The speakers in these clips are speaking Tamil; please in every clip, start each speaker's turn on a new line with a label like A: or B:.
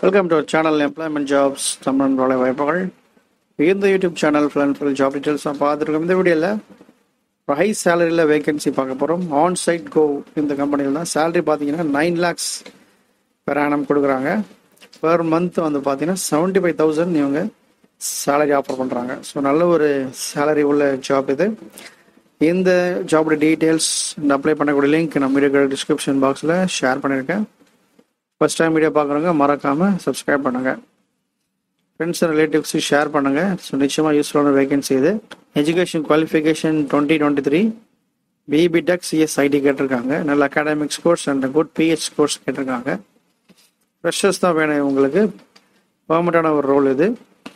A: welcome to channel employment jobs Tamil வேலை வாய்ப்புகள் இந்த YouTube channel full and full job details தான் பார்த்துருக்கோம் இந்த வீடியோவில் ஒரு ஹை சேலரியில் வேகன்சி பார்க்க போகிறோம் ஆன் சைட் கோ இந்த கம்பெனியில் தான் சேலரி பார்த்தீங்கன்னா நைன் லேக்ஸ் பெர் ஆனம் கொடுக்குறாங்க பெர் மந்த் வந்து பார்த்தீங்கன்னா செவன்ட்டி ஃபைவ் தௌசண்ட் இவங்க சேலரி ஆஃபர் பண்ணுறாங்க ஸோ நல்ல ஒரு சேலரி உள்ள ஜாப் இது இந்த ஜாபோட டீட்டெயில்ஸ் அப்ளை பண்ணக்கூடிய லிங்க் நம்ம வீடியோ டிஸ்கிரிப்ஷன் பாக்ஸில் ஷேர் பண்ணியிருக்கேன் ஃபஸ்ட் டைம் வீடியோ பார்க்குறவங்க மறக்காமல் சப்ஸ்கிரைப் பண்ணுங்கள் ஃப்ரெண்ட்ஸ் அண்ட் ரிலேட்டிவ்ஸு ஷேர் பண்ணுங்கள் ஸோ நிச்சயமாக யூஸ்ஃபுல்லான வேகன்சி இது education qualification twenty twenty three BB tech CSIT கேட்டிருக்காங்க நல்ல academics course and good pH course கேட்டிருக்காங்க ஃப்ரெஷர்ஸ் தான் வேணும் உங்களுக்கு பர்மனண்டான ஒரு ரோல் இது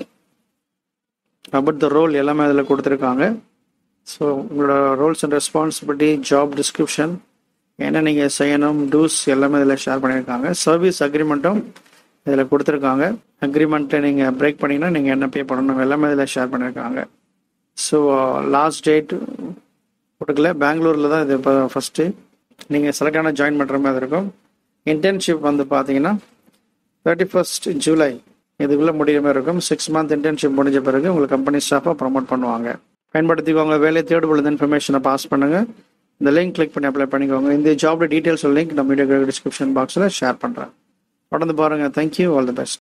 A: அபவுட் த ரோல் எல்லாமே அதில் கொடுத்துருக்காங்க ஸோ உங்களோட roles and responsibility job description என்ன நீங்கள் செய்யணும் டூஸ் எல்லாமே இதில் ஷேர் பண்ணியிருக்காங்க சர்வீஸ் அக்ரிமெண்ட்டும் இதில் கொடுத்துருக்காங்க அக்ரிமெண்ட்டை நீங்கள் பிரேக் பண்ணிங்கன்னா நீங்கள் என்ன பே பண்ணணும் எல்லாமே இதில் ஷேர் பண்ணியிருக்காங்க ஸோ லாஸ்ட் டேட் கொடுக்கல பெங்களூரில் தான் இது இப்போ ஃபஸ்ட்டு நீங்கள் செலக்டான ஜாயின் பண்ணுற மாதிரி இருக்கும் இன்டர்ன்ஷிப் வந்து பார்த்தீங்கன்னா தேர்ட்டி ஃபஸ்ட் ஜூலை இதுக்குள்ளே முடிகிற மாதிரி இருக்கும் சிக்ஸ் மந்த் இன்டர்ன்ஷிப் முடிஞ்ச பிறகு உங்களுக்கு கம்பெனி ஸ்டாஃபாக ப்ரமோட் பண்ணுவாங்க பயன்படுத்திக்கோங்க வேலையை தேடு பொழுது இன்ஃபர்மேஷனை பாஸ் பண்ணுங்கள் இந்த லிங்க் கிளிக் பண்ணி அப்ளை பண்ணிக்கோங்க இந்த ஜாபோட டீட்டெயில்ஸ் லிங்க் நம்ம வீடியோ டிஸ்கிரிப்ஷன் பாக்ஸில் ஷேர் பண்ணுறேன் தொடர்ந்து பாருங்கள் தேங்க்யூ ஆல் தி பெஸ்ட்